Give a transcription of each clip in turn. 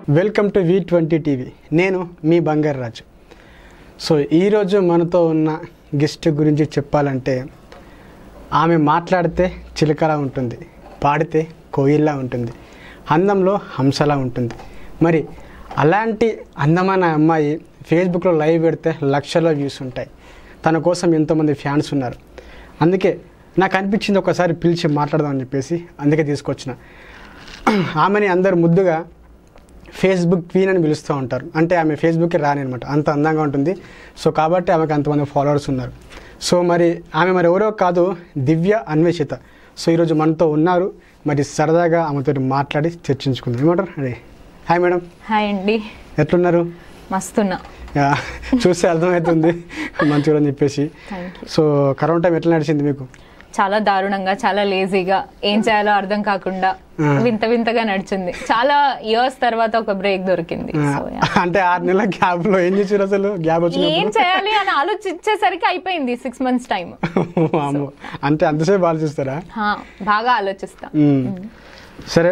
Welcome to V twenty TV నేను మీ బంగారు రాజు సో ఈరోజు మనతో ఉన్న గెస్ట్ గురించి చెప్పాలంటే ఆమె మాట్లాడితే చిలకలా ఉంటుంది పాడితే కోయిల్లా ఉంటుంది అందంలో హంసలా ఉంటుంది మరి అలాంటి అందమైన అమ్మాయి ఫేస్బుక్లో లైవ్ పెడితే లక్షల వ్యూస్ ఉంటాయి తన కోసం ఎంతోమంది ఫ్యాన్స్ ఉన్నారు అందుకే నాకు అనిపించింది ఒకసారి పిలిచి మాట్లాడదామని చెప్పేసి అందుకే తీసుకొచ్చిన ఆమెని అందరు ముద్దుగా ఫేస్బుక్ క్వీన్ అని పిలుస్తూ ఉంటారు అంటే ఆమె ఫేస్బుక్కి రాని అనమాట అంత అందంగా ఉంటుంది సో కాబట్టి ఆమెకు అంతమంది ఫాలోవర్స్ ఉన్నారు సో మరి ఆమె మరి ఎవరో కాదు దివ్య అన్వేషిత సో ఈరోజు మనతో ఉన్నారు మరి సరదాగా ఆమెతో మాట్లాడి చర్చించుకుందాం ఏమంటారు అదే హాయ్ మేడం హాయ్ అండి ఎట్లున్నారు మస్తున్నా యా, చూస్తే అర్థమవుతుంది మంచిగా అని చెప్పేసి thank you so corona time ఎట్లా నడిచింది మీకు చాలా దారుణంగా చాలా లేజీగా ఏం చేయాలో అర్థం కాకుండా ఆ. వింత వింతగా నడిచింది చాలా ఇయర్స్ తర్వాత ఒక బ్రేక్ దొరికింది ఆ, So, yeah. అంటే ఆరు నెలల గ్యాప్ లో ఏం చేసారు అసలు గ్యాప్ ఏం వచ్చినప్పుడు చేయాలి అని ఆలోచించేసరికి అయిపోయింది సిక్స్ మంత్స్ టైం వామ్మో. అంటే అంతసేపు ఆలోచిస్తారా బాగా ఆలోచిస్తా మ్మ్. సరే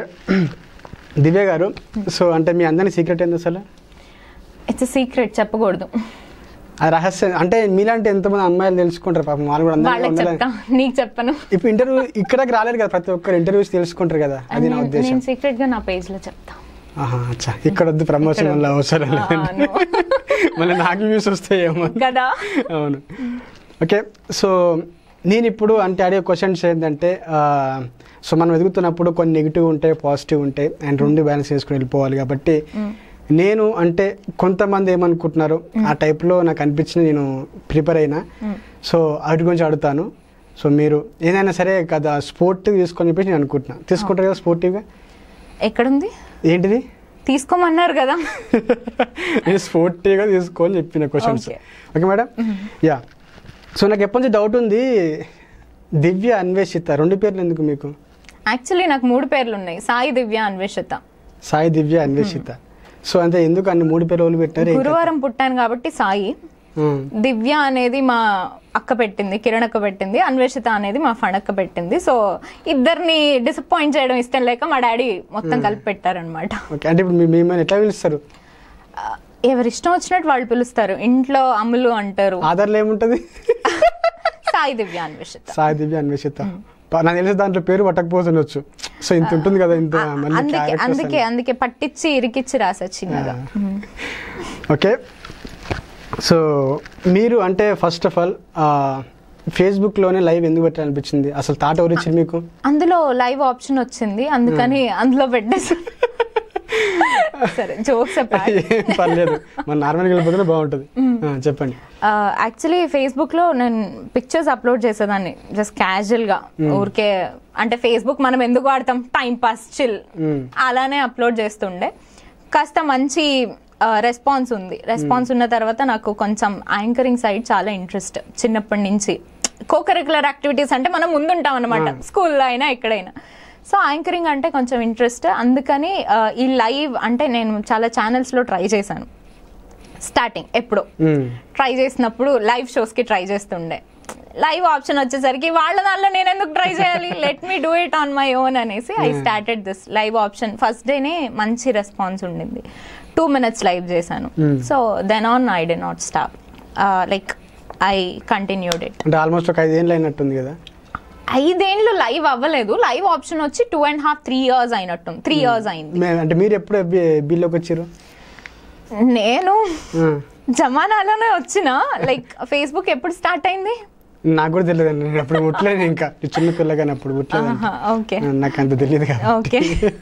దివ్య గారు సో అంటే మీ అందరి సీక్రెట్ ఏంది అసలు ఇట్స్ సీక్రెట్ చెప్పకూడదు ఆ రహస్యం అంటే మీలాంటి ఎంతమంది అమ్మాయిలు తెలుసుకుంటారు పాపం వాళ్ళు కూడా అందంగా వాళ్ళకి ఉండాలని చెప్తా నీకు చెప్పను ఇప్పుడు ఇంటర్వ్యూ ఇక్కడికి రాలేరు కదా ప్రతి ఒక్కరు ఇంటర్వ్యూస్ తెలుసుకుంటారు కదా అది నా నేను- ఉద్దేశం నేను సీక్రెట్ గా నా పేజ్ లో చెప్తా ఆహా, అచ్చా ఇక్కడ వద్దు ప్రమోషన్ వల్ల అవసరం ఆ, లేదండి no. మళ్ళీ నాకు వ్యూస్ వస్తాయేమో కదా అవును ఓకే సో నేను ఇప్పుడు అంటే అడిగే క్వశ్చన్స్ ఏంటంటే ఆ, సో మనం ఎదుగుతున్నప్పుడు కొన్ని నెగిటివ్ ఉంటాయి పాజిటివ్ ఉంటాయి అండ్ రెండు బ్యాలెన్స్ చేసుకుని వెళ్ళిపోవాలి కాబట్టి నేను అంటే కొంతమంది ఏమనుకుంటున్నారు ఆ టైప్లో నాకు అనిపించింది నేను ప్రిపేర్ అయినా సో వాటి గురించి అడుగుతాను సో మీరు ఏదైనా సరే కదా స్పోర్టివ్ తీసుకొని చెప్పేసి నేను అనుకుంటున్నా తీసుకుంటారు కదా స్పోర్టివ్గా ఎక్కడుంది ఏంటిది తీసుకోమన్నారు కదా నేను స్పోర్టివ్గా తీసుకోని చెప్పిన questions Okay. Okay madam yeah so నాకు ఎప్పటి నుంచి డౌట్ ఉంది దివ్య అన్వేషిత రెండు పేర్లు ఎందుకు మీకు యాక్చువల్లీ నాకు మూడు పేర్లు ఉన్నాయి సాయి దివ్య అన్వేషిత సాయి దివ్య అన్వేషిత సో అంటే ఎందుకు అన్ని మూడు పేర్లు వాళ్ళు పెట్టారు ఏం కథ? గురువారం పుట్టాను కాబట్టి సాయి ఉమ్, దివ్య అనేది మా అక్క పెట్టింది కిరణ్ అక్క పెట్టింది అన్వేషిత అనేది మా ఫణక్క పెట్టింది సో ఇద్దరిని డిసప్పాయింట్ చేయడం ఇష్టం లేక మా డాడీ మొత్తం కలిపి పెట్టారనమాట ఓకే అంటే ఇప్పుడు మీ- మిమ్మల్ని ఎట్లా పిలుస్తారు ఎవరి ఇష్టం వచ్చినట్టు వాళ్ళు పిలుస్తారు ఇంట్లో అమ్ములు అంటారు ఆధార్లో ఏముంటది సాయి దివ్య అన్వేషిత సాయి దివ్య అన్వేషిత ప- నాకు తెలిసి దాంట్లో పేరు పట్టకపోతుండొచ్చు సో ఇంత ఉంటుంది కదా ఇంత మళ్ళీ అందుకే characters అందుకే అన్ని. అందుకే పట్టించి ఇరికిచ్చి రాసా చిన్నగా ఓకే సో మీరు అంటే ఫస్ట్ ఆఫ్ ఆల్ ఫేస్బుక్లోనే లైవ్ ఎందుకు పెట్టాలనిపించింది అసలు థాట్ ఎవరు ఇచ్చింది మీకు అందులో లైవ్ ఆప్షన్ వచ్చింది అందుకని అందులో పెట్టేసి సరే జోక్స్ ఏం పర్లేదు మన నార్మల్గా వెళ్ళిపోతే బాగుంటుంది ఆ, చెప్పండి యాక్చువల్లీ ఫేస్బుక్ లో నేను పిక్చర్స్ అప్లోడ్ చేసేదాన్ని జస్ట్ క్యాజువల్ గా ఊరికే అంటే ఫేస్బుక్ మనం ఎందుకు వాడతాం టైం పాస్ చిల్ మ్మ్. అలానే అప్లోడ్ చేస్తుండే కాస్త మంచి రెస్పాన్స్ ఉంది రెస్పాన్స్ ఉన్న తర్వాత నాకు కొంచెం యాంకరింగ్ సైడ్ చాలా ఇంట్రెస్ట్ చిన్నప్పటి నుంచి కో కరికులర్ యాక్టివిటీస్ అంటే మనం ముందుంటాం అనమాట స్కూల్లో అయినా ఎక్కడైనా సో యాంకరింగ్ అంటే కొంచెం ఇంట్రెస్ట్ అందుకని ఆ, ఈ లైవ్ అంటే నేను చాలా ఛానల్స్ లో ట్రై చేశాను స్టార్టింగ్ ఎప్పుడో మ్మ్. ట్రై చేసినప్పుడు లైవ్ షోస్ కి ట్రై చేస్తుండే లైవ్ ఆప్షన్ వచ్చేసరికి వాళ్ళ దానిలో నేను ఎందుకు ట్రై చేయాలి let me do it on my own అనేసి I started this live option first డేనే మంచి రెస్పాన్స్ ఉండింది టూ మినిట్స్ లైవ్ చేశాను so then on I did not stop like I continued it అంటే ఆల్మోస్ట్ ఒక ఐదేళ్ళు అయినట్టుంది కదా ఐదేండ్లు లైవ్ అవ్వలేదు లైవ్ ఆప్షన్ వచ్చి two and half three years అయినట్టుంది త్రీ ఇయర్స్ అయింది మే- అంటే మీరు ఎప్పుడు బిల్లోకి వచ్చారు నేను ఆ, జమానాలోనే వచ్చిన లైక్ ఫేస్బుక్ ఎప్పుడు స్టార్ట్ అయింది నాకు కూడా తెలియదు అండి నేను అప్పుడు ముట్టలేదు ఇంకా ఈ చిన్న పిల్లగాని అప్పుడు ముట్టలేదు ఓకే నాకు అంత తెలియదు కదా ఓకే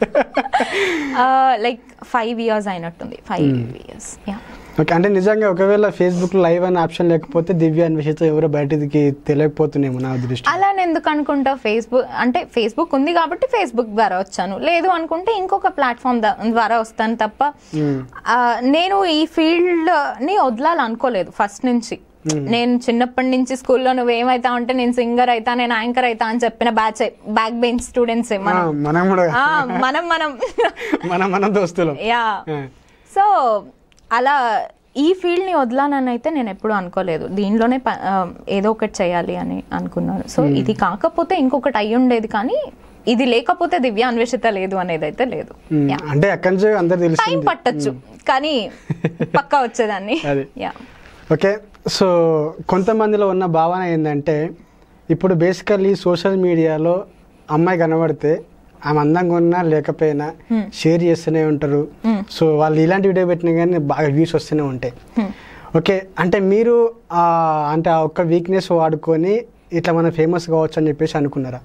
లైక్ ఫైవ్ ఇయర్స్ అయినట్టుంది ఫైవ్ ఇయర్స్ యా ఓకే అంటే నిజంగా ఒకవేళ ఫేస్బుక్ లో లైవ్ అనే ఆప్షన్ లేకపోతే దివ్య అన్వేషిత ఎవరో బయటికి తెలియకపోతున్నామో నా దృష్టి అలా ఎందుకు అనుకుంటా ఫేస్బుక్ అంటే ఫేస్బుక్ ఉంది కాబట్టి ఫేస్బుక్ ద్వారా వచ్చాను లేదు అనుకుంటే ఇంకొక ప్లాట్ఫామ్ ద్వారా వస్తాను తప్ప ఆ, నేను ఈ ఫీల్డ్ ని వదలాలనుకోలేదు ఫస్ట్ నుంచి నేను చిన్నప్పటి నుంచి స్కూల్లో నువ్వు ఏమైతా అంటే నేను సింగర్ అయితా నేను యాంకర్ అయితా అని చెప్పిన బ్యాచ్ బ్యాక్ బెంచ్ స్టూడెంట్స్ ఆ, మనం మనం కూడా ఆ, మనం మనం మనం మనం దోస్తులం యా ఆ. సో అలా ఈ ఫీల్డ్ ని వదలానని అయితే నేను ఎప్పుడూ అనుకోలేదు దీనిలోనే ప- ఆ, ఏదో ఒకటి చేయాలి అని అనుకున్నాను సో ఇది కాకపోతే ఇంకొకటి అయి ఉండేది కానీ ఇది లేకపోతే దివ్య అన్వేషిత లేదు అనేది అయితే లేదు మ్మ్. Yeah. అంటే ఎక్కడి నుంచి అందరు టైం తెలిసింది పట్టచ్చు కానీ పక్కా వచ్చేదాన్ని అది. యా ఓకే సో కొంతమందిలో ఉన్న భావన ఏంటంటే ఇప్పుడు బేసికల్లీ సోషల్ మీడియాలో అమ్మాయి కనబడితే ఆమె అందంగా ఉన్నా లేకపోయినా Hmm. షేర్ చేస్తూనే ఉంటారు Hmm. సో వాళ్ళు ఇలాంటి వీడియో పెట్టినా కానీ బాగా వ్యూస్ వస్తూనే ఉంటాయి ఓకే అంటే మీరు ఆ, అంటే ఆ ఒక్క వీక్నెస్ వాడుకొని ఇట్లా మనం ఫేమస్ కావచ్చు అని చెప్పేసి అనుకున్నారా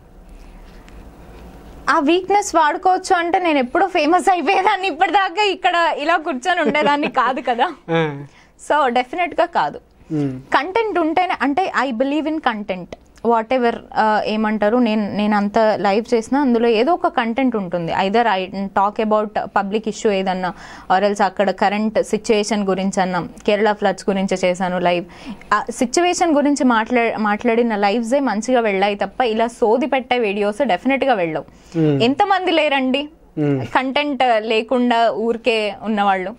ఆ వీక్నెస్ వాడుకోవచ్చు అంటే నేను ఎప్పుడో ఫేమస్ అయిపోయేదాన్ని ఇప్పటిదాకా ఇక్కడ ఇలా కూర్చొని ఉండేదాన్ని కాదు కదా ఆ. సో డెఫినెట్ గా కాదు మ్మ్. కంటెంట్ ఉంటేనే అంటే I believe in content whatever ఏమంటారు నేను నేను అంత లైవ్ చేసినా అందులో ఏదో ఒక కంటెంట్ ఉంటుంది either I talk about public issue ఏదన్నా ఆర్ఎల్స్ అక్కడ కరెంట్ సిచ్యువేషన్ గురించి అన్నా కేరళ ఫ్లడ్స్ గురించి చేశాను లైవ్ ఆ సిచ్యువేషన్ గురించి మాట్లా మాట్లాడిన లైవ్సే మంచిగా వెళ్ళాయి తప్ప ఇలా సోది పెట్టే వీడియోస్ డెఫినెట్ గా వెళ్ళవు Hmm. ఎంతమంది లేరండి Hmm. కంటెంట్ లేకుండా ఊరికే ఉన్నవాళ్ళు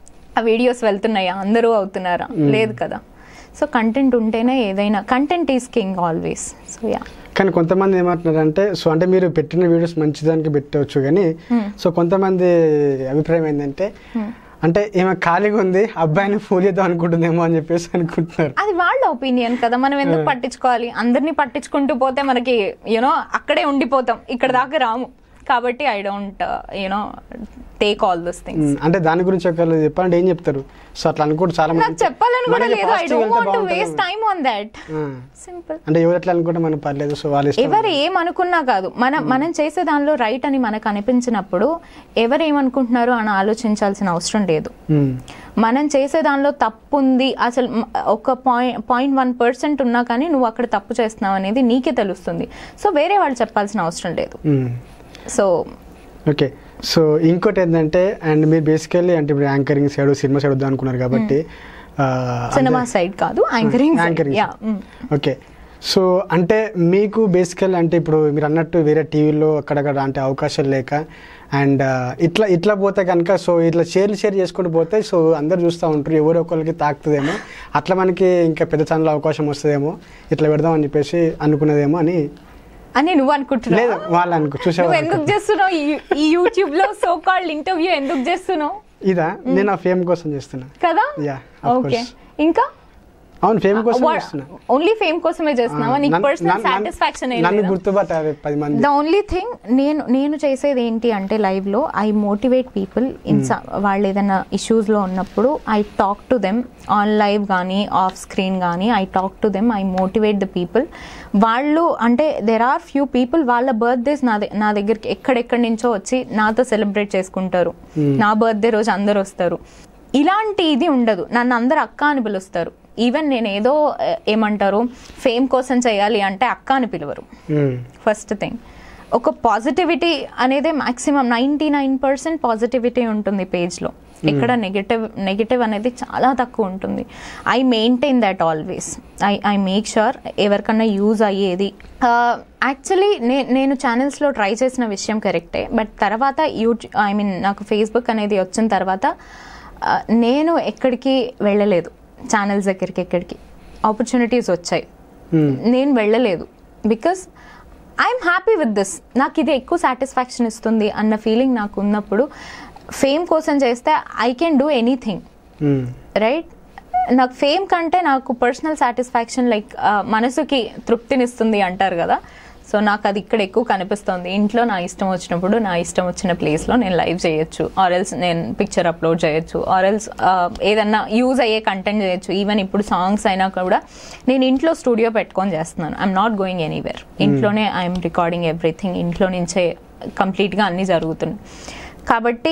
ఆ వీడియోస్ వెళ్తున్నాయా అందరూ అవుతున్నారా లేదు కదా సో కంటెంట్ ఉంటేనే ఏదైనా content is king always so yeah కానీ కొంతమంది ఏమంటున్నారంటే సో అంటే మీరు పెట్టిన వీడియోస్ మంచిదానికి పెట్టవచ్చు కానీ సో కొంతమంది అభిప్రాయం ఏంటంటే అంటే ఈమె ఖాళీగా ఉంది అబ్బాయిని ఫోన్ చేద్దాం అనుకుంటుందేమో అని చెప్పేసి అనుకుంటున్నారు అది వాళ్ళ ఒపీనియన్ కదా మనం ఎందుకు పట్టించుకోవాలి అందరినీ పట్టించుకుంటూ పోతే మనకి యూనో అక్కడే ఉండిపోతాం ఇక్కడ దాకా రాము కాబట్టి I don't you know take all this things um, అంటే దాని గురించి ఒకవేళ చెప్పాలంటే ఏం చెప్తారు సో అట్లా అనుకుంటే చాలా నాకు మంది చెప్పాలని కూడా మనకి లేదు ఐ positive డోంట్ వెళ్తే వాంట్ టు బాగుంటుంది. వేస్ట్ టైం ఆన్ దట్ ఆ. సింపుల్ అంటే ఎవరు ఎట్లా అనుకుంటే మనకు పర్లేదు సో వాళ్ళ ఇష్టం ఎవరు ఏమనుకున్నా కాదు మనం మనం చేసే దానిలో రైట్ అని మనకు అనిపించినప్పుడు ఎవరు ఏమనుకుంటున్నారు అని ఆలోచించాల్సిన అవసరం లేదు ఉమ్, మనం చేసే దానిలో తప్పు ఉంది అసలు మ- ఒక పాయింట్ పాయింట్ వన్ పర్సెంట్ ఉన్నా కానీ నువ్వు అక్కడ తప్పు చేస్తున్నావు అనేది నీకే తెలుస్తుంది సో వేరే వాళ్ళు చెప్పాల్సిన అవసరం లేదు ఉమ్. సో ఓకే సో ఇంకోటి ఏంటంటే అండ్ మీరు బేసికల్లీ అంటే ఇప్పుడు యాంకరింగ్ సైడ్ సినిమా సైడ్ వద్దాం అనుకున్నారు కాబట్టి ఆ, సినిమా అంటే- సైడ్ కాదు anchoring anchoring yeah okay so అంటే మీకు బేసికల్ అంటే ఇప్పుడు మీరు అన్నట్టు వేరే టీవీలో అక్కడక్కడ అంటే అవకాశాలు లేక అండ్ ఇట్లా ఇట్లా పోతే కనుక సో ఇట్లా షేర్లు షేర్ చేసుకుంటూ పోతే సో అందరు చూస్తూ ఉంటారు ఎవరో ఒకరికి తాకుతుందేమో అట్లా మనకి ఇంకా పెద్ద ఛానల్ అవకాశం వస్తుందేమో ఇట్లా పెడదాం అని చెప్పేసి అనుకున్నదేమో అని అని నువ్వు అనుకుంటున్నావు లేదు వాళ్ళు అనుకో నువ్వు చూసేవాళ్ళు ఎందుకు చేస్తున్నావు ఈ- ఈ యూట్యూబ్ లో సో కాల్డ్ ఇంటర్వ్యూ ఎందుకు చేస్తున్నావు ఇదా నేను ఆ ఫేమ్ కోసం చేస్తున్నా కదా Yeah, of ఓకే course. ఇంకా అవును ఫేమ్ కోసం చేస్తున్నా ఓన్లీ ఫేమ్ కోసమే చేస్తున్నావా నీకు నన్ను- పర్సనల్ నన్ను- సాటిస్ఫాక్షన్ ఏం నన్ను లేదా? గుర్తుపట్టారు పది మంది ద ఓన్లీ థింగ్ నేను నేను చేసేది ఏంటి అంటే లైవ్ లో ఐ మోటివేట్ పీపుల్ ఇన్ వాళ్ళు ఏదైనా ఇష్యూస్ లో ఉన్నప్పుడు I talk to them on live కానీ ఆఫ్ స్క్రీన్ కానీ I talk to them I motivate the people వాళ్ళు అంటే దెర్ ఆర్ ఫ్యూ పీపుల్ వాళ్ళ బర్త్డేస్ నా ద- నా దగ్గరికి ఎక్కడెక్కడి నుంచో వచ్చి నాతో సెలబ్రేట్ చేసుకుంటారు నా బర్త్డే రోజు అందరు వస్తారు ఇలాంటి ఇది ఉండదు నన్ను అందరు అక్క అని పిలుస్తారు ఈవెన్ నేను ఏదో ఏ- ఏమంటారు ఫేమ్ కోసం చేయాలి అంటే అక్క అని పిలవరు ఉమ్, ఫస్ట్ థింగ్ ఒక పాజిటివిటీ అనేది maximum ninety nine percent positivity ఉంటుంది పేజ్లో ఇక్కడ నెగటివ్ నెగటివ్ అనేది చాలా తక్కువ ఉంటుంది I maintain that always I I make sure ఎవరికన్నా యూజ్ అయ్యేది యాక్చువల్లీ నే నేను ఛానల్స్లో ట్రై చేసిన విషయం కరెక్టే బట్ తర్వాత యూట్యూబ్ ఐ మీన్ నాకు ఫేస్బుక్ అనేది వచ్చిన తర్వాత ఆ, నేను ఎక్కడికి వెళ్ళలేదు ఛానల్స్ దగ్గరికి ఎక్కడికి ఆపర్చునిటీస్ వచ్చాయి ఉమ్, నేను వెళ్ళలేదు because I'm happy with this నాకు ఇది ఎక్కువ సాటిస్ఫాక్షన్ ఇస్తుంది అన్న ఫీలింగ్ నాకు ఉన్నప్పుడు ఫేమ్ కోసం చేస్తే I can do anything um. Right నాకు ఫేమ్ కంటే నాకు పర్సనల్ సాటిస్ఫాక్షన్ లైక్ మనసుకి తృప్తినిస్తుంది అంటారు కదా సో నాకు అది ఇక్కడ ఎక్కువ కనిపిస్తుంది ఇంట్లో నా ఇష్టం వచ్చినప్పుడు నా ఇష్టం వచ్చిన ప్లేస్లో నేను లైవ్ చేయొచ్చు ఆర్ఎల్స్ నేను పిక్చర్ అప్లోడ్ చేయొచ్చు ఆర్ఎల్స్ ఏదన్నా యూజ్ అయ్యే కంటెంట్ చేయొచ్చు ఈవెన్ ఇప్పుడు సాంగ్స్ అయినా కూడా నేను ఇంట్లో స్టూడియో పెట్టుకొని చేస్తున్నాను ఐఎమ్ నాట్ గోయింగ్ ఎనీవేర్ ఇంట్లోనే ఐఎమ్ రికార్డింగ్ ఎవ్రీథింగ్ ఇంట్లో నుంచే కంప్లీట్గా అన్నీ జరుగుతున్నాయి కాబట్టి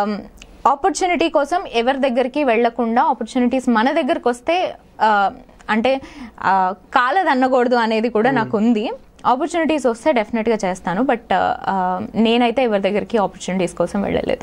ఆపర్చునిటీ కోసం ఎవరి దగ్గరికి వెళ్లకుండా ఆపర్చునిటీస్ మన దగ్గరకు వస్తే ఆ, అంటే ఆ, కాలదన్నకూడదు అనేది కూడా నాకు ఉంది ఆపర్చునిటీస్ వస్తే డెఫినెట్గా చేస్తాను బట్ నేనైతే ఎవరి దగ్గరికి ఆపర్చునిటీస్ కోసం వెళ్ళలేదు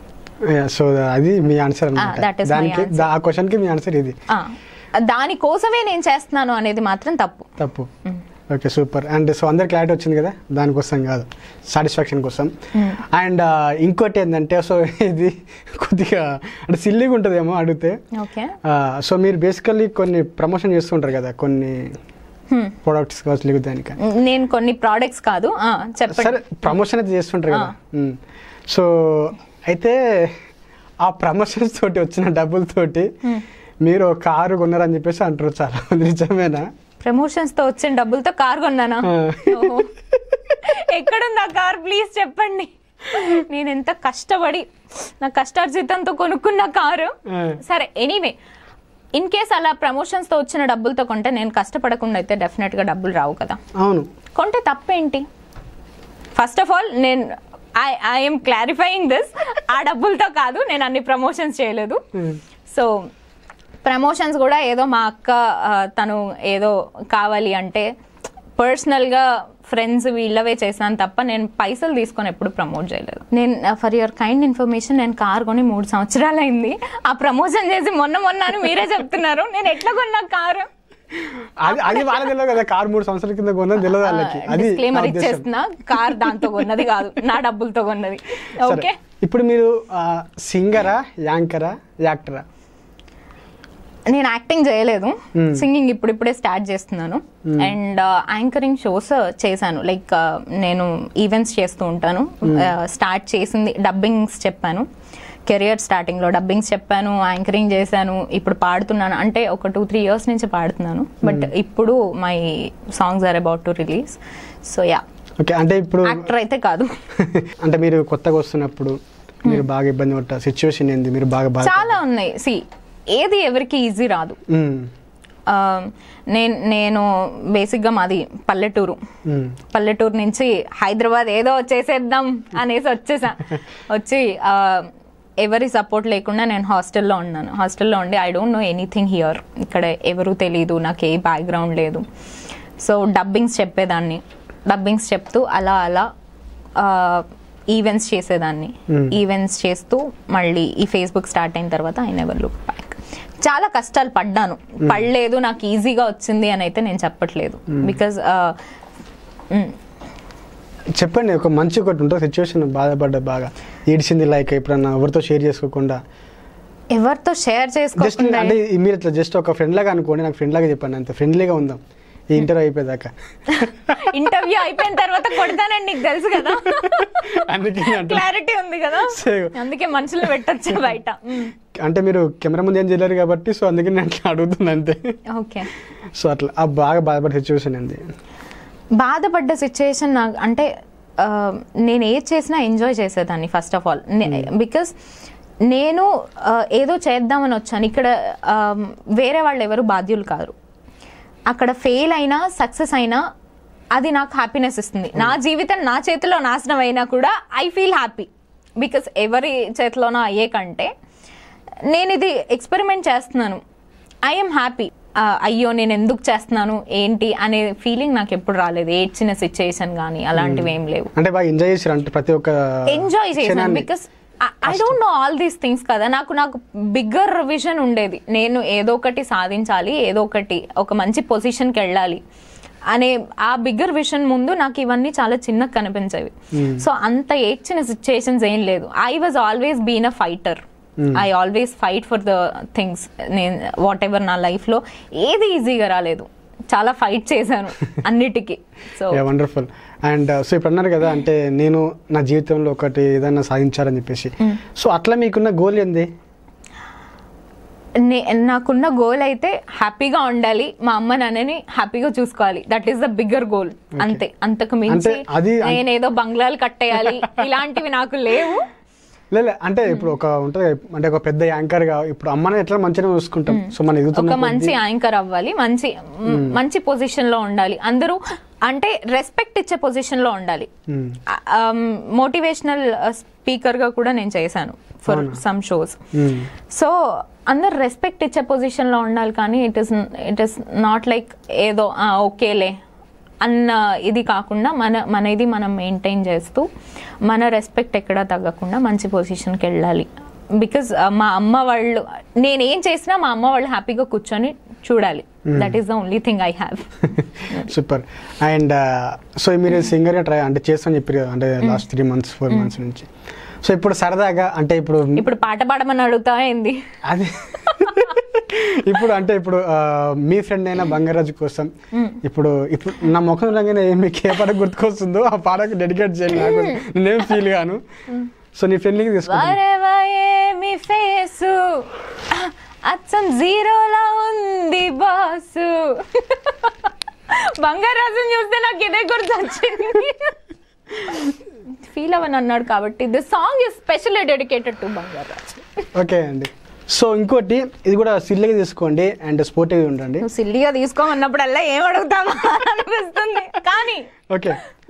సో అది మీ ఆన్సర్ Ah, అన్నమాట that is my దానికి answer. దా- ఆ క్వశ్చన్ కి మీ ఆన్సర్ ఇది ఆ, దానికోసమే నేను చేస్తున్నాను అనేది మాత్రం తప్పు తప్పు ఓకే సూపర్ అండ్ సో అందరు క్లారిటీ వచ్చింది కదా దానికోసం కాదు సాటిస్ఫాక్షన్ కోసం అండ్ ఇంకోటి ఏంటంటే సో ఇది కొద్దిగా అంటే సిల్లీగా ఉంటుందేమో అడిగితే ఓకే సో మీరు బేసికల్లీ కొన్ని ప్రమోషన్ చేస్తుంటారు కదా కొన్ని ప్రొడక్ట్స్ కావచ్చు లేకపోతే దానికని నేను కొన్ని ప్రోడక్ట్స్ కాదు ఆ, చెప్పండి సరే ప్రమోషన్ అయితే చేస్తుంటారు కదా మ్మ్. సో అయితే ఆ ప్రమోషన్స్ తోటి వచ్చిన డబ్బులతోటి మీరు ఒక కారు కొన్నారని చెప్పేసి అంటారు చాలా మంది నిజమేనా ప్రమోషన్స్ తో వచ్చిన డబ్బులతో కార్ కొన్నానా ఆ. ఓహో. ఎక్కడుంది ఆ కార్ ప్లీజ్ చెప్పండి నేను ఎంత కష్టపడి నా కష్టార్జితంతో కొనుక్కున్న కారు ఆ. సరే ఎనీవే ఇన్ కేస్ అలా ప్రమోషన్స్ తో వచ్చిన డబ్బులతో కొంటే నేను కష్టపడకుండా అయితే డెఫినెట్ గా డబ్బులు రావు కదా అవును కొంటే తప్పేంటి ఫస్ట్ ఆఫ్ ఆల్ నేను ఐ ఐఎమ్ క్లారిఫైయింగ్ దిస్ ఆ డబ్బులతో కాదు నేను అన్ని ప్రమోషన్స్ చేయలేదు సో ప్రమోషన్స్ కూడా ఏదో మా అక్క ఆ, తను ఏదో కావాలి అంటే పర్సనల్గా ఫ్రెండ్స్ వీళ్ళవే చేశాను తప్ప నేను పైసలు తీసుకొని ఎప్పుడు ప్రమోట్ చేయలేదు నేను ఫర్ యువర్ కైండ్ ఇన్ఫర్మేషన్ నేను కార్ కొని మూడు సంవత్సరాలు అయింది ఆ ప్రమోషన్ చేసి మొన్న మొన్న అని మీరే చెప్తున్నారు నేను ఎట్లా కొన్నా కారు అది అది వాళ్ళకి తెలియదు కదా కారు మూడు సంవత్సరాల కింద కొన్నది తెలియదు వాళ్ళకి అది నా డిస్క్లైమర్ ఉద్దేశం. ఇచ్చేస్తున్నా కార్ దాంతో కొన్నది కాదు నా డబ్బులతో కొన్నది సరే. ఓకే ఇప్పుడు మీరు సింగరా యాంకరా యాక్టరా నేను యాక్టింగ్ చేయలేదు Hmm. సింగింగ్ ఇప్పుడిప్పుడే స్టార్ట్ చేస్తున్నాను అండ్ యాంకరింగ్ షోస్ చేశాను లైక్ నేను ఈవెంట్స్ చేస్తూ ఉంటాను స్టార్ట్ చేసింది డబ్బింగ్స్ చెప్పాను కెరియర్ స్టార్టింగ్ లో డబ్బింగ్స్ చెప్పాను యాంకరింగ్ చేశాను ఇప్పుడు పాడుతున్నాను అంటే ఒక టూ త్రీ ఇయర్స్ నుంచి పాడుతున్నాను బట్ ఇప్పుడు my songs are about to release so yeah okay అంటే ఇప్పుడు యాక్టర్ అయితే కాదు అంటే మీరు కొత్తగా వస్తున్నప్పుడు మీరు బాగా ఇబ్బంది పడ్డ సిచ్యువేషన్ ఏంది మీరు బాగా బాగా చాలా ఉన్నాయి సి ఏది ఎవరికి ఈజీ రాదు మ్మ్. ఆ, నేను నేను బేసిక్గా మాది పల్లెటూరు మ్మ్. పల్లెటూరు నుంచి హైదరాబాద్ ఏదో చేసేద్దాం అనేసి వచ్చేసా వచ్చి ఆ, ఎవరి సపోర్ట్ లేకుండా నేను హాస్టల్లో ఉన్నాను హాస్టల్లో ఉండి I don't know anything here ఇక్కడ ఎవరు తెలియదు నాకు ఏ బ్యాక్గ్రౌండ్ లేదు సో డబ్బింగ్స్ చెప్పేదాన్ని డబ్బింగ్స్ చెప్తూ అలా అలా ఈవెంట్స్ చేసేదాన్ని Hmm. ఈవెంట్స్ చేస్తూ మళ్ళీ ఈ ఫేస్బుక్ స్టార్ట్ అయిన తర్వాత ఐ నెవర్ లుక్ బ్యాక్ చాలా కష్టాలు పడ్డాను పడలేదు నాకు ఈజీగా వచ్చింది అని అయితే నేను చెప్పట్లేదు బికాజ్ చెప్పండి ఒక మంచి ఒకటి ఉంటుంది సిచ్యువేషన్ బాధపడ్డ బాగా ఏడిచింది లైక్ ఎప్పుడన్నా ఎవరితో షేర్ చేసుకోకుండా ఎవరితో షేర్ జస్ట్ చేసుకోకుండా అంటే మీరు ఇట్లా జస్ట్ ఒక ఫ్రెండ్ లాగా అనుకోండి నాకు ఫ్రెండ్ లాగా చెప్పండి అంత ఫ్రెండ్లీగా ఉందాం ఈ ఇంటర్వ్యూ అయిపోయేదాకా ఇంటర్వ్యూ అయిపోయిన తర్వాత కొడతానని నీకు తెలుసు కదా అందుకే నేను అంటున్నా. క్లారిటీ ఉంది కదా సరే. అందుకే మనుషులు పెట్టచ్చు బయట అంటే మీరు కెమెరా ముందు ఏం చేయలేరు కాబట్టి సో అందుకే నేను అట్లా అడుగుతున్నా అంతే ఓకే సో అట్లా ఆ బాగా బాధపడే సిచ్యువేషన్ ఏంది బాధపడ్డ సిచ్యుయేషన్ నాకు అంటే ఆ, నేను ఏది చేసినా ఎంజాయ్ చేసేదాన్ని ఫస్ట్ ఆఫ్ ఆల్ బికాస్ నేను ఆ, ఏదో చేద్దామని వచ్చాను ఇక్కడ ఆ, వేరే వాళ్ళు ఎవరు బాధ్యులు కాదు అక్కడ ఫెయిల్ అయినా సక్సెస్ అయినా అది నాకు హ్యాపీనెస్ ఇస్తుంది నా జీవితం నా చేతిలో నాశనం అయినా కూడా ఐ ఫీల్ హ్యాపీ బికాస్ ఎవరి చేతిలోనో అయ్యే కంటే నేను ఇది ఎక్స్పెరిమెంట్ చేస్తున్నాను ఐఎమ్ హ్యాపీ అయ్యో నేను ఎందుకు చేస్తున్నాను ఏంటి అనే ఫీలింగ్ నాకు ఎప్పుడు రాలేదు ఏడ్చిన సిచ్యుయేషన్ కానీ అలాంటివి ఏం లేవు అంటే బాగా ఎంజాయ్ చేసారు అంటే ప్రతి ఒక్క ఎంజాయ్ చేశాను క్షణాన్ని. Because I don't know all these things కదా నాకు నాకు బిగ్గర్ విజన్ ఉండేది నేను ఏదో ఒకటి సాధించాలి ఏదో ఒకటి ఒక మంచి పొజిషన్కి వెళ్ళాలి అనే ఆ బిగ్గర్ విజన్ ముందు నాకు ఇవన్నీ చాలా చిన్నగా కనిపించేవి సో అంత ఏడ్చిన సిచ్యుయేషన్స్ ఏం లేదు I was always been a fighter I always fight for the things నేను వాట్ ఎవర్ నా లైఫ్లో ఏది ఈజీగా రాలేదు చాలా ఫైట్ చేశాను అన్నిటికీ సో వండర్ఫుల్ అండ్ సో ఇప్పుడు అన్నారు కదా అంటే నేను నా జీవితంలో ఒకటి ఏదైనా సాధించాలని చెప్పేసి సో అట్లా మీకున్న గోల్ ఏంది నే- నాకున్న గోల్ అయితే హ్యాపీగా ఉండాలి మా అమ్మ నాన్నని హ్యాపీగా చూసుకోవాలి that is the bigger goal అంతే అంతకు మించి అంటే అది- నేనేదో బంగ్లాలు కట్టేయాలి ఇలాంటివి నాకు లేవు లేదు అంటే ఇప్పుడు ఒక ఉంటుంది కదా, అంటే ఒక పెద్ద యాంకర్ గా ఇప్పుడు అమ్మని ఎట్లా మంచిగా చూసుకుంటాం సో మన ఒక ఎదుగుతున్న మంచి యాంకర్ అవ్వాలి మంచి మంచి పొజిషన్ లో ఉండాలి అందరూ అంటే రెస్పెక్ట్ ఇచ్చే పొజిషన్ లో ఉండాలి మ్మ్. మోటివేషనల్ స్పీకర్ గా కూడా నేను చేశాను ఫర్ సమ్ షోస్ మ్మ్. సో అందరు రెస్పెక్ట్ ఇచ్చే పొజిషన్ లో ఉండాలి కానీ it is it is not like ఏదో "ఆ, ఓకేలే అన్న ఇది కాకుండా మన మన ఇది మనం మెయింటైన్ చేస్తూ మన రెస్పెక్ట్ ఎక్కడా తగ్గకుండా మంచి పొజిషన్కి వెళ్ళాలి బికాజ్ మా అమ్మ వాళ్ళు నేనేం చేసినా మా అమ్మ వాళ్ళు హ్యాపీగా కూర్చొని చూడాలి that is the only thing I have super and so మీరు సింగర్ ట్రై అంటే చేస్తామని చెప్పారు కదా అంటే last three months four months నుంచి సో ఇప్పుడు సరదాగా అంటే ఇప్పుడు ఇప్పుడు పాట పాడమని అడుగుతా ఏంది అది ఇప్పుడు అంటే ఇప్పుడు ఆ, మీ ఫ్రెండ్ అయిన బంగారాజు కోసం ఇప్పుడు ఇప్పుడు నా ముఖం రంగానే మీకు ఏ పాట గుర్తుకొస్తుందో ఆ పాటకు డెడికేట్ చేయండి నాకు నేనేం ఫీల్ గాను సో నీ ఫ్రెండ్కి తీసుకుంటాను వరవా ఏమి ఫేసు అచ్చం జీరోలా ఉంది బాసు బంగారాజుని చూస్తే నాకు ఇదే గుర్తొచ్చింది ఫీల్ అవ్వని అన్నాడు కాబట్టి the song is specially dedicated to Bangaraju okay అండి సో ఇంకోటి ఇది కూడా సిల్లిగా తీసుకోండి అండ్ స్పోర్టివ్ ఉండండి నువ్వు సిల్లిగా తీసుకోమన్నప్పుడల్లా ఏం అడుగుతావా అనిపిస్తుంది కానీ ఓకే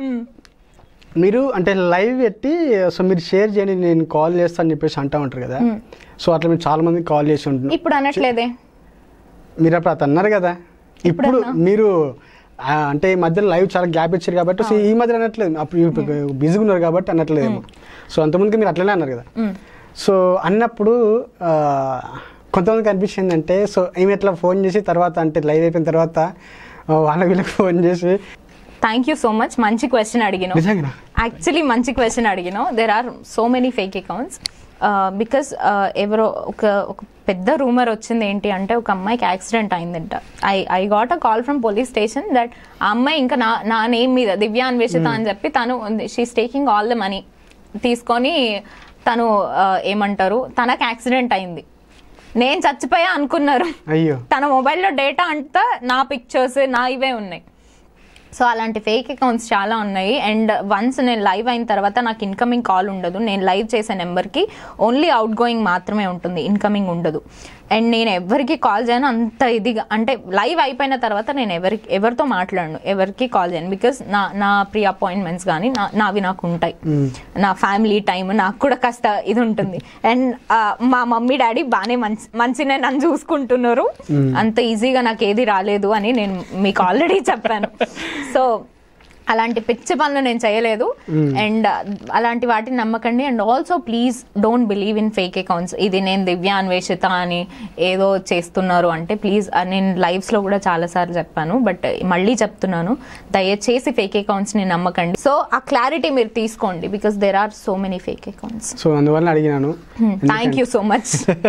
మీరు అంటే లైవ్ పెట్టి సో మీరు షేర్ చేయండి నేను కాల్ చేస్తా అని చెప్పేసి అంటా ఉంటారు కదా సో అట్లా మీరు చాలా మంది కాల్ చేసి ఉంటున్నారు ఇప్పుడు అనట్లేదే మీరు అప్పుడు అతను అన్నారు కదా ఇప్పుడు మీరు ఆ, అంటే ఈ మధ్యలో లైవ్ చాలా గ్యాప్ ఇచ్చారు కాబట్టి సో ఈ మధ్య అనట్లేదు అప్పుడు బిజీగా ఉన్నారు కాబట్టి అనట్లేదు సో అంతమందికి మీరు అట్లనే అన్నారు కదా మ్. సో అన్నప్పుడు ఆ, కొంతమందికి అనిపించింది అంటే సో ఏమి ఎట్లా ఫోన్ చేసి తర్వాత అంటే లైవ్ అయిపోయిన తర్వాత ఆ, వాళ్ళ వీళ్ళకి ఫోన్ చేసి థ్యాంక్ యూ సో మచ్ మంచి క్వశ్చన్ అడిగినావు నిజంగా యాక్చువల్లీ మంచి క్వశ్చన్ అడిగినావు there are so many fake accounts because ఎవరో ఒక ఒక పెద్ద రూమర్ వచ్చింది ఏంటి అంటే ఒక అమ్మాయికి యాక్సిడెంట్ అయిందంట I I got a call from police station that ఆ అమ్మాయి ఇంకా నా నా నేమ్ మీద దివ్య అన్వేషిత అని చెప్పి తను she's taking all the money తీసుకొని తను uh, ఏమంటారు తనకు యాక్సిడెంట్ అయింది నేను చచ్చిపోయా అనుకున్నారు అయ్యో తన మొబైల్లో డేటా అంతా నా పిక్చర్స్ నా ఇవే ఉన్నాయి సో అలాంటి ఫేక్ అకౌంట్స్ చాలా ఉన్నాయి అండ్ వన్స్ నేను లైవ్ అయిన తర్వాత నాకు ఇన్కమింగ్ కాల్ ఉండదు నేను లైవ్ చేసే నెంబర్కి ఓన్లీ అవుట్ గోయింగ్ మాత్రమే ఉంటుంది ఇన్కమింగ్ ఉండదు అండ్ నేను ఎవరికి కాల్ చేయను అంత ఇదిగా అంటే లైవ్ అయిపోయిన తర్వాత నేను ఎవరికి ఎవరితో మాట్లాడను ఎవరికి కాల్ చేయను బికాస్ నా నా ప్రీ అపాయింట్మెంట్స్ కానీ నా నావి నాకు ఉంటాయి నా ఫ్యామిలీ టైం నాకు కూడా కాస్త ఇది ఉంటుంది అండ్ మా మమ్మీ డాడీ బాగానే మంచి మంచిగా నన్ను చూసుకుంటున్నారు అంత ఈజీగా నాకు ఏది రాలేదు అని నేను మీకు ఆల్రెడీ చెప్పాను సో అలాంటి పిచ్చి పనులు నేను చేయలేదు అండ్ అలాంటి వాటిని నమ్మకండి and also please don't believe in fake accounts ఇది నేను దివ్య అన్వేషిత అని ఏదో చేస్తున్నారు అంటే ప్లీజ్ నేను lives లో కూడా చాలా సార్లు చెప్పాను బట్ మళ్ళీ చెప్తున్నాను దయచేసి ఫేక్ అకౌంట్స్ ని నమ్మకండి సో ఆ క్లారిటీ మీరు తీసుకోండి because there are so many fake accounts so అందువల్ల అడిగినాను thank you so much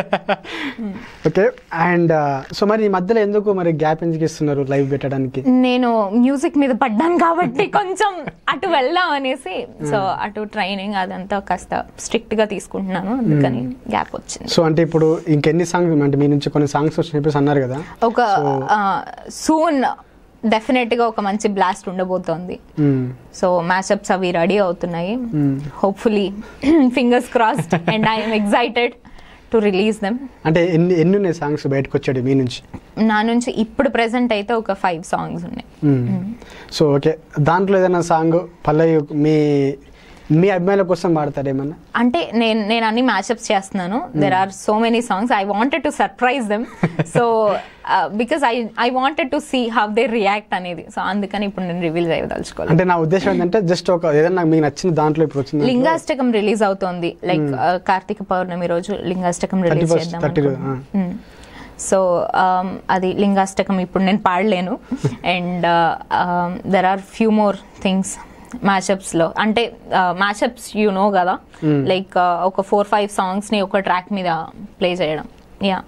okay and so మరి ఈ మధ్యలో ఎందుకు మరి గ్యాప్ ఎందుకు ఇస్తున్నారు లైవ్ పెట్టడానికి నేను మ్యూజిక్ మీద పడ్డాను కాబట్టి కొంచెం అటు వెళ్దాం అనేసి సో అటు ట్రైనింగ్ అదంతా కాస్త స్ట్రిక్ట్ గా తీసుకుంటున్నాను అందుకని గ్యాప్ వచ్చింది సో అంటే ఇప్పుడు ఇంకెన్ని సాంగ్స్ అంటే మీ నుంచి కొన్ని సాంగ్స్ వచ్చి చెప్పేసి అన్నారు కదా ఒక సూన్ డెఫినెట్ గా ఒక మంచి బ్లాస్ట్ ఉండబోతోంది మ్మ్. సో మ్యాచ్అప్స్ అవి రెడీ అవుతున్నాయి hopefully fingers crossed and I'm excited to release them అంటే ఎన్ని ఎన్ని ఉన్నాయి సాంగ్స్ బయటకు వచ్చాడు మీ నుంచి నా నుంచి ఇప్పుడు ప్రెసెంట్ అయితే ఒక ఫైవ్ సాంగ్స్ ఉన్నాయి సో ఓకే దాంట్లో ఏదైనా సాంగ్ పల్లవి మీ మీ అభిమానుల కోసం పాడతారు ఏమన్నా అంటే నేను నేను అన్ని మ్యాచ్అప్స్ చేస్తున్నాను there are so many songs I wanted to surprise them so because I I wanted to see how they react అనేది సో అందుకని ఇప్పుడు నేను రివీల్ చేయదలుచుకోవాలి అంటే నా ఉద్దేశం ఏంటంటే జస్ట్ ఒక ఏదైనా మీకు నచ్చిన దాంట్లో ఇప్పుడు వచ్చింది దాంట్లో లింగాష్టకం రిలీజ్ అవుతోంది లైక్ కార్తీక పౌర్ణమి రోజు లింగాష్టకం రిలీజ్ 31st, చేద్దాం 30, అనుకుంటున్నాను. సో అది లింగాష్టకం ఇప్పుడు నేను పాడలేను and there are few more things mashups లో అంటే మ్యాచ్అప్స్ యు నో కదా లైక్ ఒక ఫోర్ ఫైవ్ సాంగ్స్ ని ఒక ట్రాక్ మీద ప్లే చేయడం యా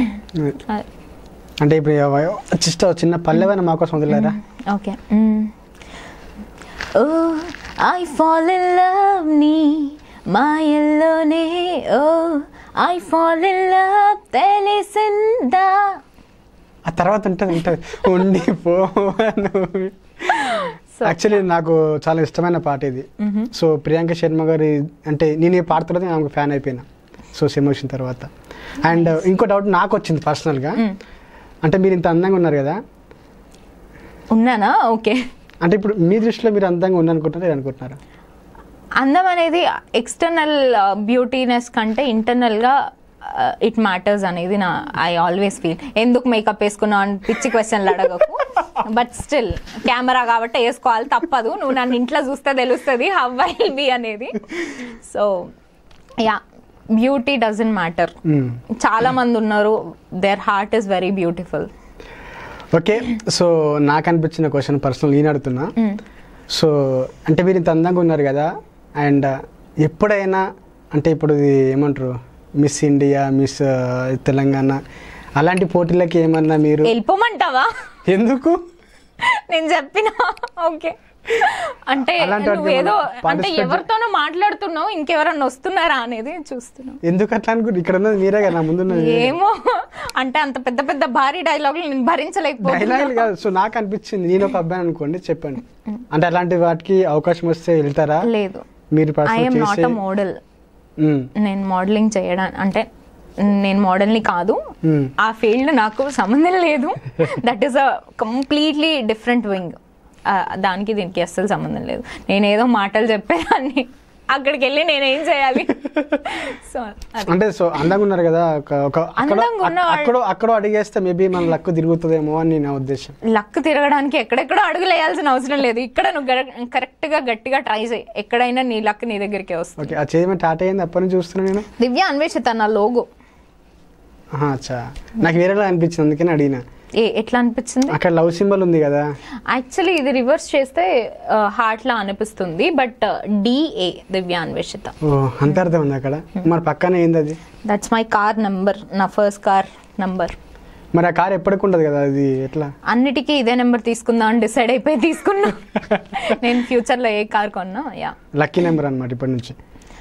అంటే ఇప్పుడు జస్ట్ చిన్న పల్లెవైనా మా కోసం వదిలేరా okay oh I fall in love నీ మాయల్లోనే oh I fall in love తెలిసిందా ఆ తర్వాత ఉంటుంది ఉంటుంది ఉండిపోను So- యాక్చువల్లీ నాకు చాలా ఇష్టమైన పాట ఇది సో ప్రియాంక శర్మ గారి అంటే నేను ఈ పాట తర్వాత నాకు ఫ్యాన్ అయిపోయినా సో సినిమా వచ్చిన తర్వాత అండ్ ఇంకో డౌట్ నాకు వచ్చింది పర్సనల్గా అంటే మీరు ఇంత అందంగా ఉన్నారు కదా ఉన్నానా ఓకే అంటే ఇప్పుడు మీ దృష్టిలో మీరు అందంగా ఉన్నారనుకుంటున్నారా అనుకుంటున్నారా అందం అనేది ఎక్స్టర్నల్ బ్యూటీనెస్ కంటే ఇంటర్నల్ గా ఇట్ మ్యాటర్స్ అనేది నా ఐ ఆల్వేస్ ఫీల్ ఎందుకు మేకప్ వేసుకున్నావు అని పిచ్చి క్వశ్చన్లు అడగకు బట్ స్టిల్ కెమెరా కాబట్టి వేసుకోవాలి తప్పదు నువ్వు నన్ను ఇంట్లో చూస్తే తెలుస్తుంది హౌ ఐ బి అనేది so ya beauty doesn't matter hmm. చాలా మంది ఉన్నారు their heart is very beautiful okay so నాకు అనిపించిన క్వశ్చన్ పర్సనల్ నేను అడుగుతున్నా సో అంటే మీరు ఇంత అందంగా ఉన్నారు కదా అండ్ ఎప్పుడైనా అంటే ఇప్పుడు ఇది ఏమంటారు మిస్ ఇండియా మిస్ ఆ, తెలంగాణ అలాంటి పోటీలకి ఏమన్నా మీరు వెళ్ళిపోమంటావా ఎందుకు నేను చెప్పిన ఓకే అంటే అలాంటి వాటికి నువ్వేదో ఏమన్నా అంటే participate ఎవరితోనో మాట్లాడుతున్నావు ఇంకెవరన్నా వస్తున్నారా అనేది చూస్తున్నావు ఎందుకు అట్లా అనుకుంటు ఇక్కడ ఉన్నది మీరే కదా నా ముందున్నది ఏమో అంటే అంత పెద్ద పెద్ద భారీ డైలాగులు నేను భరించలేకపోతున్నా డైలాగ్ కాదు సో నాకు అనిపించింది నేను ఒక అబ్బాయి అనుకోండి చెప్పండి అంటే అలాంటి వాటికి అవకాశం వస్తే వెళ్తారా లేదు మీరు ఐఎమ్ పర్సనల్ నాట్ చేసే అ మోడల్ ఉమ్, నేను మోడలింగ్ చేయడం అంటే నేను మోడల్ని కాదు ఉమ్. ఆ ఫీల్డ్ నాకు సంబంధం లేదు that is a completely different wing దానికి దీనికి అస్సలు సంబంధం లేదు నేను ఏదో మాటలు చెప్పేదాన్ని అక్కడికి వెళ్ళి నేనేం చేయాలి సో అది అంటే సో అందంగా ఉన్నారు కదా ఒక ఒక అక్కడ అందంగా ఉన్నవాళ్ళు- అక్కడ అక్కడ అడిగేస్తే మేబీ మన లక్ తిరుగుతుందేమో అని నా ఉద్దేశం లక్ తిరగడానికి ఎక్కడెక్కడో అడుగులు వేయాల్సిన అవసరం లేదు ఇక్కడ నువ్వు కరెక్ట్ గా గట్టిగా ట్రై చేయి ఎక్కడైనా నీ లక్ నీ దగ్గరికే వస్తుంది ఓకే ఆ చేయమని టాటా అయింది అప్పటి నుంచి చూస్తున్నా నేను దివ్య అన్వేషిత నా లోగో ఆహా, అచ్చా నాకు వేరేలా అనిపించింది అందుకని అడిగిన ఏ ఎట్లా అనిపించింది అక్కడ లవ్ సింబల్ ఉంది కదా యాక్చువల్లీ ఇది రివర్స్ చేస్తే హార్ట్ లా అనిపిస్తుంది బట్ డిఏ దివ్య అన్వేషిత ఓ అంత అర్థం ఉంది అక్కడ మరి పక్కనే ఏంది అది దట్స్ మై కార్ నంబర్ నా ఫస్ట్ కార్ నంబర్ మరి ఆ కార్ ఎప్పటికి ఉండదు కదా అది ఎట్లా అన్నిటికీ ఇదే నెంబర్ తీసుకుందాం అని డిసైడ్ అయిపోయి తీసుకున్నా నేను ఫ్యూచర్ లో ఏ కార్ కొన్నా యా లక్కీ నెంబర్ అనమాట ఇప్పటి నుంచి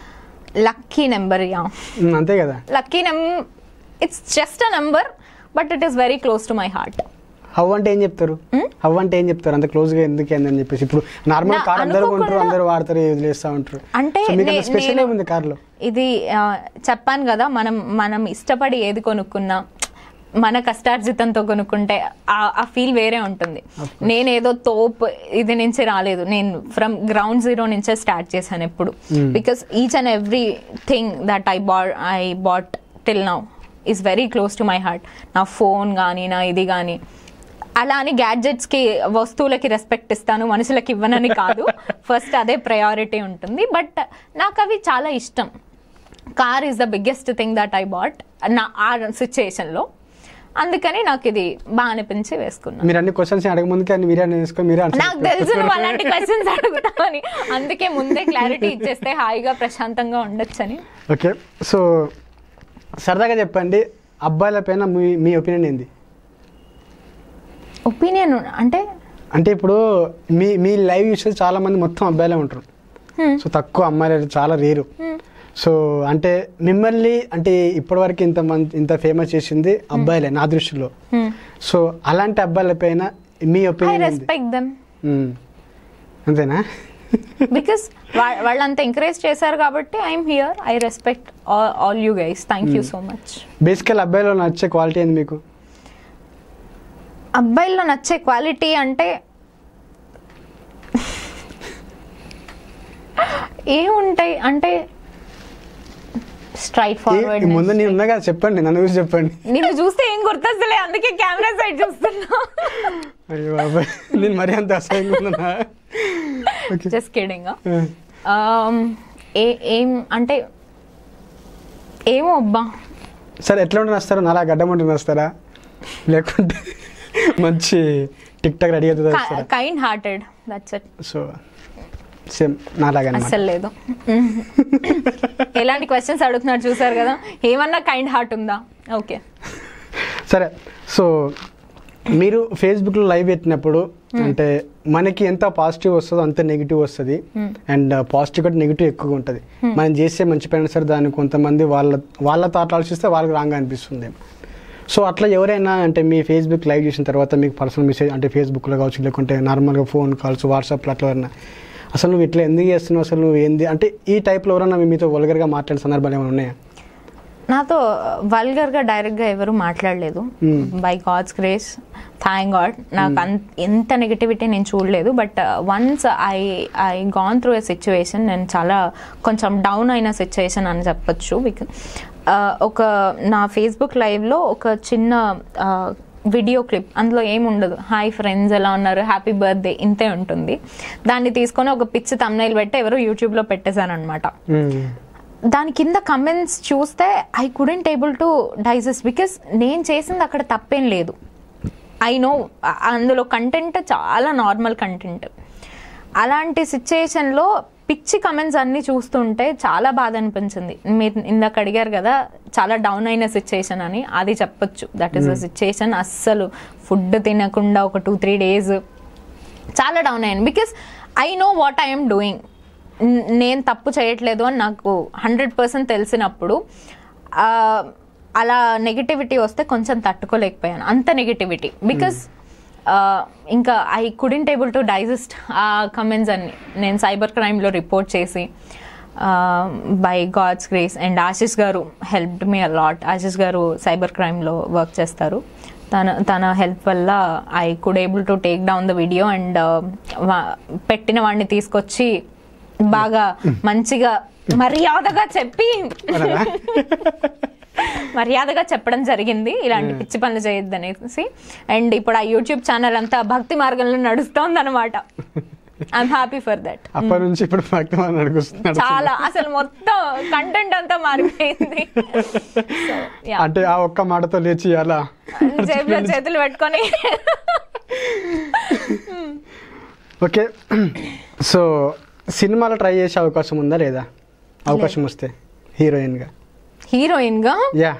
లక్కీ నెంబర్ యా ఉమ్, అంతే కదా లక్కీ నెం it's just a number but it is very close to my heart how అంటే ఏం చెప్తారు హవ్ అంటే ఏం చెప్తారు అంత క్లోజ్ గా ఎందుకు అని చెప్పేసి ఇప్పుడు నార్మల్ నా- కార్ అందరూ కొంటారు అనుకోకుండా- అందరూ వాడతారు వదిలేస్తా ఉంటారు అంటే సో మీకు అంత నే- స్పెషల్ నేను- ఏముంది కార్లో ఇది ఆ, చెప్పాను కదా మనం మనం ఇష్టపడి ఏది కొనుక్కున్నా మన కష్టార్జితంతో కొనుక్కుంటే ఆ- ఆ ఫీల్ వేరే ఉంటుంది నేనేదో తోప్ ఇది నుంచి రాలేదు నేను ఫ్రమ్ గ్రౌండ్ జీరో నుంచే స్టార్ట్ చేశాను ఎప్పుడు because each and every thing that I బా I bought till now is very close to my heart నా ఫోన్ కానీ నా ఇది కానీ అలా అని gadgets కి వస్తువులకి రెస్పెక్ట్ ఇస్తాను మనుషులకి ఇవ్వనని కాదు ఫస్ట్ అదే ప్రయారిటీ ఉంటుంది బట్ నాకు అవి చాలా ఇష్టం car is the biggest thing that I bought నా ఆ సిచ్యుయేషన్లో అందుకని నాకు ఇది బాగా అనిపించి వేసుకున్నాను మీరు అన్ని క్వశ్చన్స్ అడగ ముందుకే అన్ని మీరే వేసుకొని మీరే answer నాకు తెలుసు నువ్వు అలాంటి క్వశ్చన్స్ అడుగుతావని అందుకే ముందే క్లారిటీ ఇచ్చేస్తే హాయిగా ప్రశాంతంగా ఉండొచ్చని ఓకే సో సరదాగా చెప్పండి అబ్బాయిల పైన మీ మీ ఒపీనియన్ ఏంది ఒపీనియన్ అంటే అంటే ఇప్పుడు మీ మీ లైవ్ చూస్తే చాలా మంది మొత్తం అబ్బాయిలే ఉంటారు Hmm. సో తక్కువ అమ్మాయిలు చాలా రేరు Hmm. సో అంటే మిమ్మల్ని అంటే ఇప్పటివరకు ఇంత మంది ఇంత ఫేమస్ చేసింది అబ్బాయిలే నా దృష్టిలో సో అలాంటి అబ్బాయిల పైన మీ ఐ ఒపీనియన్ ఏంది రెస్పెక్ట్ దెమ్ మ్మ్. అంతేనా బికాస్ వాళ్ళంత ఎంకరేజ్ చేశారు కాబట్టి I'm here I respect all you guys thank you so much basically అబ్బాయిలో నచ్చే క్వాలిటీ ఏంది మీకు అబ్బాయిల్లో నచ్చే క్వాలిటీ అంటే ఏముంటాయి అంటే స్ట్రైట్ ఈ- ఫార్వర్డ్ ఈ ముందు నేను ఉన్నా కదా చెప్పండి నన్ను గురించి చెప్పండి నిన్ను చూస్తే ఏం గుర్తొస్తలే అందుకే కెమెరా సైడ్ చూస్తున్నా అయ్యో బాబాయ్ నేను మరీ అంత అసహ్యంగా ఉన్నా ఓకే జస్ట్ కిడింగ్ ఏ ఏం అంటే ఏమో అబ్బా సరే ఎట్లా ఉంటే వస్తారు నాలా గడ్డం ఉంటే వస్తారా లేకుంటే మంచి టిక్ టాక్ రెడీ అవుతుంది వస్తారా kind hearted that's it so same నాలాగా అనమాట అస్సలు లేదు ఎలాంటి క్వశ్చన్స్ అడుగుతున్నారు చూసారు కదా ఏమన్నా కైండ్ హార్ట్ ఉందా ఓకే సరే సో మీరు ఫేస్బుక్లో లైవ్ పెట్టినప్పుడు అంటే మనకి ఎంత పాజిటివ్ వస్తుందో అంత నెగిటివ్ వస్తుంది అండ్ పాజిటివ్ కంటే నెగిటివ్ ఎక్కువగా ఉంటుంది మనం చేసే మంచి పైన సరే దాన్ని కొంతమంది వాళ్ళ వాళ్ళ థాట్ ఆలోచిస్తే వాళ్ళకి రాంగ్ అనిపిస్తుంది సో అట్లా ఎవరైనా అంటే మీ ఫేస్బుక్ లైవ్ చేసిన తర్వాత మీకు పర్సనల్ మెసేజ్ అంటే ఫేస్బుక్లో కావచ్చు లేకుంటే నార్మల్గా ఫోన్ కాల్స్ వాట్సాప్లో అట్లా ఎవరైనా అసలు నువ్వు ఇట్లా ఎందుకు చేస్తున్నావు అసలు నువ్వు ఏంది అంటే ఈ టైప్లో ఎవరైనా మీ- మీతో వల్గర్గా మాట్లాడిన సందర్భాలు ఏమైనా ఉన్నాయా నాతో వల్గర్ గా డైరెక్ట్ గా ఎవరు మాట్లాడలేదు Hmm. By God's grace thank God నాకు అంత ఎంత నెగిటివిటీ నేను చూడలేదు but once I I gone through a situation నేను చాలా కొంచెం డౌన్ అయిన సిచ్యువేషన్ అని చెప్పొచ్చు బికాస్ ఒక నా ఫేస్బుక్ లైవ్లో ఒక చిన్న వీడియో క్లిప్ అందులో ఏమి ఉండదు హాయ్ ఫ్రెండ్స్ ఎలా ఉన్నారు హ్యాపీ బర్త్డే ఇంతే ఉంటుంది దాన్ని తీసుకొని ఒక పిచ్చి తమ్నైల్ పెట్టి ఎవరో యూట్యూబ్లో పెట్టేశాను అనమాట మ్మ్. దాని కింద కమెంట్స్ చూస్తే I couldn't able to digest because నేను చేసింది అక్కడ తప్పేం లేదు ఐ నో అందులో కంటెంట్ చాలా నార్మల్ కంటెంట్ అలాంటి సిచ్యుయేషన్లో పిచ్చి కమెంట్స్ అన్ని చూస్తుంటే చాలా బాధ అనిపించింది మీరు ఇందాక అడిగారు కదా చాలా డౌన్ అయిన సిచ్యుయేషన్ అని అది చెప్పొచ్చు దట్ ఈస్ అ సిచ్యుయేషన్ అస్సలు ఫుడ్ తినకుండా ఒక టూ త్రీ డేస్ చాలా డౌన్ అయ్యాను because I know what I'm doing నేను తప్పు చేయట్లేదు అని నాకు హండ్రెడ్ పర్సెంట్ తెలిసినప్పుడు ఆ, అలా నెగిటివిటీ వస్తే కొంచెం తట్టుకోలేకపోయాను అంత నెగిటివిటీ బికాస్ ఇంకా I couldn't able to digest ఆ కమెంట్స్ అన్ని నేను సైబర్ క్రైమ్లో రిపోర్ట్ చేసి by God's grace and Ashish garu helped me a lot Ashish గారు సైబర్ క్రైమ్లో వర్క్ చేస్తారు తన తన హెల్ప్ వల్ల I could able to take down the video and పెట్టిన వాడిని తీసుకొచ్చి బాగా మంచిగా మర్యాదగా చెప్పి అవునా? మర్యాదగా చెప్పడం జరిగింది ఇలాంటి పిచ్చి పనులు చేయొద్దు అనేసి అండ్ ఇప్పుడు ఆ యూట్యూబ్ ఛానల్ అంతా భక్తి మార్గంలో నడుస్తోంది అనమాట ఐఎమ్ హ్యాపీ ఫర్ దట్ అప్పటి నుంచి ఇప్పుడు భక్తి మనం నడుస్తున్నాడు చాలా అసలు మొత్తం కంటెంట్ అంతా మారిపోయింది So, yeah. అంటే ఆ ఒక్క మాటతో లేచి అలా జేబులో చేతులు పెట్టుకొని ఓకే సో సినిమాలో ట్రై చేసే అవకాశం ఉందా లేదా అవకాశం వస్తే హీరోయిన్గా హీరోయిన్ గా యా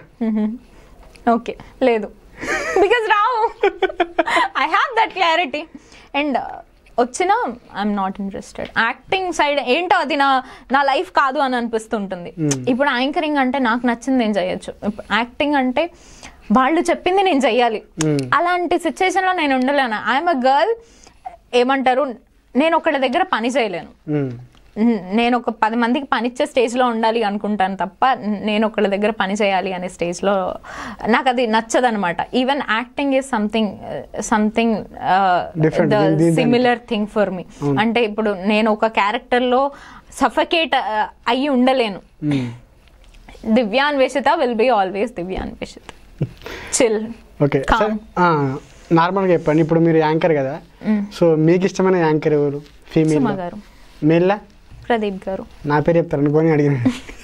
ఓకే లేదు because Rao I have that clarity and వచ్చినా I'm not interested acting side ఏంటో అది నా నా లైఫ్ కాదు అని అనిపిస్తుంటుంది ఇప్పుడు యాంకరింగ్ అంటే నాకు నచ్చింది నేను చేయొచ్చు యాక్టింగ్ అంటే వాళ్ళు చెప్పింది నేను చెయ్యాలి Mm. అలాంటి సిచ్యుయేషన్ లో నేను ఉండలేను ఐఎమ్ అ గర్ల్ ఏమంటారు నేను ఒకళ్ళ దగ్గర పని చేయలేను న్- నేను ఒక పది మందికి పనిచ్చే స్టేజ్లో ఉండాలి అనుకుంటాను తప్ప నేను ఒకళ్ళ దగ్గర పని చేయాలి అనే స్టేజ్లో నాకు అది నచ్చదనమాట even acting is something something Different. The దీని- దీని సిమిలర్ థింగ్ ఫర్ మీ అంటే ఇప్పుడు నేను ఒక క్యారెక్టర్లో సఫకేట్ అయ్యి ఉండలేను Divyanveshitha will be always Divyanveshitha chill okay Calm. నార్మల్గా చెప్పండి ఇప్పుడు మీరు యాంకర్ కదా సో మీకు ఇష్టమైన యాంకర్ ఎవరు ఫీమేల్ సుమ గారు మేల్లా ప్రదీప్ గారు నా పేరు చెప్తారు అనుకోని అడిగిన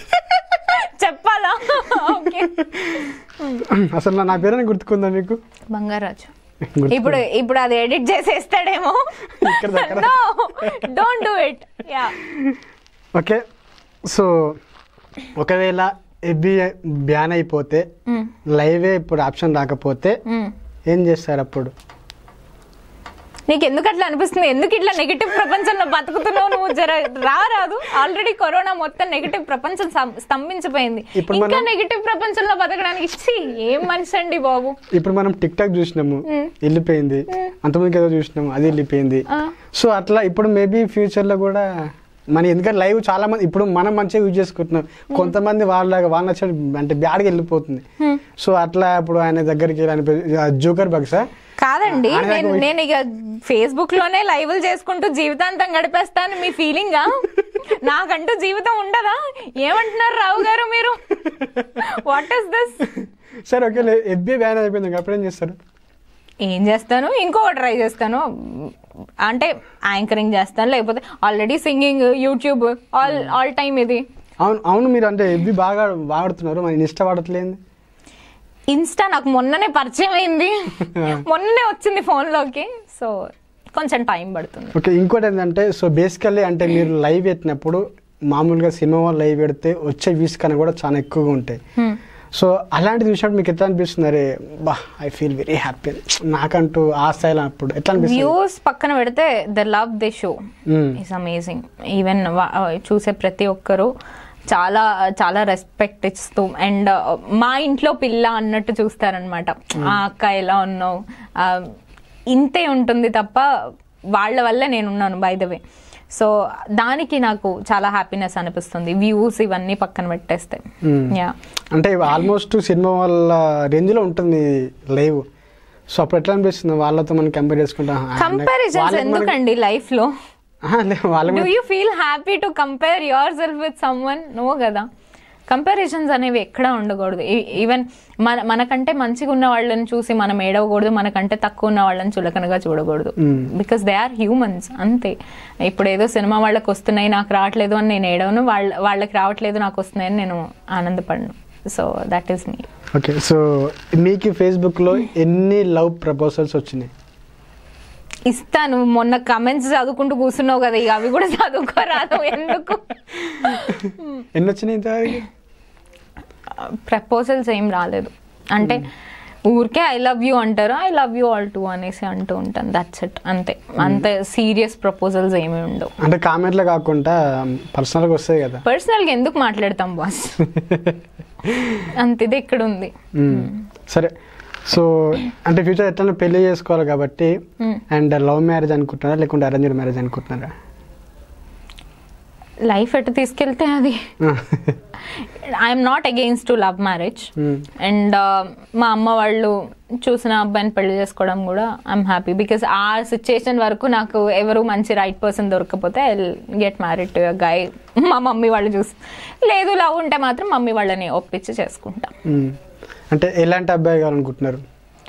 చెప్పాలా ఓకే అసలు నా- నా పేరు గుర్తుకుందా మీకు బంగారాజు గుర్తుకుందా? ఇప్పుడు ఇప్పుడు అది ఎడిట్ చేసేస్తాడేమో ఇక్కడ దగ్గర. No don't do it ya okay so ఒకవేళ ఎబ్బి బ్యాన్ అయిపోతే లైవే ఇప్పుడు ఆప్షన్ రాకపోతే ఏం చేస్తారు అప్పుడు నీకు ఎందుకు అట్లా అనిపిస్తుంది ఎందుకు ఇట్లా నెగిటివ్ ప్రపంచంలో బతుకుతున్నావు నువ్వు జర రారాదు ఆల్రెడీ కరోనా మొత్తం నెగిటివ్ ప్రపంచం సం- స్తంభించిపోయింది ఇప్పుడు ఇంకా మనం- నెగిటివ్ ప్రపంచంలో బతకడానికి ఇచ్చి ఏం మనిషి అండి బాబు ఇప్పుడు మనం టిక్ టాక్ చూసినాము వెళ్ళిపోయింది అంతమందికి ఏదో చూసినాము అది వెళ్ళిపోయింది ఆ. సో అట్లా ఇప్పుడు మేబీ ఫ్యూచర్లో కూడా మన ఎందుకంటే లైవ్ చాలా మంది ఇప్పుడు మనం మంచిగా యూజ్ చేసుకుంటున్నాం కొంతమంది వాళ్ళ వాళ్ళ నచ్చిన అంటే బ్యాడ్గా వెళ్ళిపోతుంది సో అట్లా ఇప్పుడు ఆయన దగ్గరికి వెళ్ళి జోకర్ బగ్సా కాదండి ఆయన నేను నాకు- నేను ఇక ఫేస్బుక్ లోనే లైవ్లు చేసుకుంటూ జీవితాంతం గడిపేస్తాను మీ ఫీలింగా నాకంటూ జీవితం ఉండదా ఏమంటున్నారు రావు గారు మీరు వాట్ ఇస్ దిస్ సరే ఓకే ఎఫ్బీ బ్యాన్ అయిపోయింది ఇంకా అప్పుడు ఏం చేస్తారు ఏం చేస్తాను ఇంకొక ట్రై చేస్తాను అంటే యాంకరింగ్ చేస్తాను లేకపోతే already singing YouTube all all time ఇది అవును అవును మీరు అంటే ఎఫ్బీ బాగా వాడుతున్నారు మరి ఇన్స్టా వాడట్లేదు ఇన్స్టా నాకు మొన్ననే పరిచయం అయింది మొన్ననే వచ్చింది ఫోన్లోకి సో కొంచెం టైం పడుతుంది ఓకే ఇంకోటి ఏంటంటే సో బేసికల్లీ అంటే మీరు లైవ్ పెట్టినప్పుడు మామూలుగా సినిమా లైవ్ పెడితే వచ్చే వ్యూస్ కన్నా కూడా చాలా ఎక్కువగా ఉంటాయి Hmm. సో అలాంటిది చూసినప్పుడు మీకు ఎట్లా అనిపిస్తుంది అరే బా ఐ ఫీల్ వెరీ హ్యాపీ నాకంటూ ఆ స్థాయిలో అప్పుడు ఎట్లా అనిపిస్తుంది వ్యూస్ పక్కన పెడితే the love the show hmm. Is amazing even చూసే ప్రతి ఒక్కరు చాలా చాలా రెస్పెక్ట్ ఇస్తూ అండ్ మా ఇంట్లో పిల్ల అన్నట్టు చూస్తారనమాట ఆ అక్క ఎలా ఉన్నావు ఆ, ఇంతే ఉంటుంది తప్ప వాళ్ళ వల్ల నేను ఉన్నాను బై ద వే సో దానికి నాకు చాలా హ్యాపీనెస్ అనిపిస్తుంది వ్యూస్ ఇవన్నీ పక్కన పెట్టేస్తే మ్మ్. యా అంటే ఆల్మోస్ట్ సినిమా వాళ్ళ రేంజ్లో ఉంటుంది లైవ్ సో అప్పుడు ఎట్లా అనిపిస్తుంది వాళ్ళతో మనం కంపేర్ చేసుకుంటా కంపారిజన్స్ ఎందుకండి లైఫ్ లో వాళ్ళ do you feel happy to compare yourself with someone no కదా కంపారిజన్స్ అనేవి ఎక్కడా ఉండకూడదు ఈవెన్ మన మనకంటే మంచిగా ఉన్న వాళ్ళని చూసి మనం ఏడవకూడదు మనకంటే తక్కువ ఉన్న వాళ్ళని చులకనగా చూడకూడదు Mm. Because they are humans అంతే ఇప్పుడు ఏదో సినిమా వాళ్ళకి వస్తున్నాయి నాకు రావట్లేదు అని నేను ఏడవను వాళ్ళ వాళ్ళకి రావట్లేదు నాకు వస్తున్నాయని నేను ఆనందపడను so that is me okay so మీకు ఫేస్బుక్లో ఎన్ని లవ్ ప్రపోజల్స్ వచ్చినాయి ఇస్తాను మొన్న కమెంట్స్ చదువుకుంటూ కూర్చున్నావు కదా ఇక అవి కూడా చదువుకోరాదు ఎందుకు ఎన్ని వచ్చినాయి ఇంతవరకు ప్రపోజల్స్ ఏం రాలేదు అంటే ఊరికే ఐ లవ్ యూ అంటారు I love you all too అనేసి అంటూ ఉంటాను దట్స్ ఇట్ అంతే అంత సీరియస్ ప్రపోజల్స్ ఏమీ ఉండవు అంటే కామెంట్లో కాకుండా పర్సనల్గా వస్తాయి కదా పర్సనల్గా ఎందుకు మాట్లాడతాం బాస్ అంత ఇది ఇక్కడ ఉంది మ్మ్. సరే సో అంటే ఫ్యూచర్ ఎట్లా పెళ్లి చేసుకోవాలి కాబట్టి మ్మ్. అండ్ లవ్ మ్యారేజ్ అనుకుంటున్నారా లేకుంటే అరేంజ్డ్ మ్యారేజ్ అనుకుంటున్నారా లైఫ్ ఎటు తీసుకెళ్తే అది I'm not against to love marriage hmm. And మా అమ్మ వాళ్ళు చూసిన అబ్బాయిని పెళ్లి చేసుకోవడం కూడా ఐఎమ్ హ్యాపీ బికాస్ ఆ సిచ్యుయేషన్ వరకు నాకు ఎవరు మంచి రైట్ పర్సన్ దొరకకపోతే I get married to guy మా మమ్మీ వాళ్ళు చూసి లేదు లవ్ ఉంటే మాత్రం మమ్మీ వాళ్ళని ఒప్పించి చేసుకుంటా మ్మ్. అంటే ఎలాంటి అబ్బాయి కావాలనుకుంటున్నారు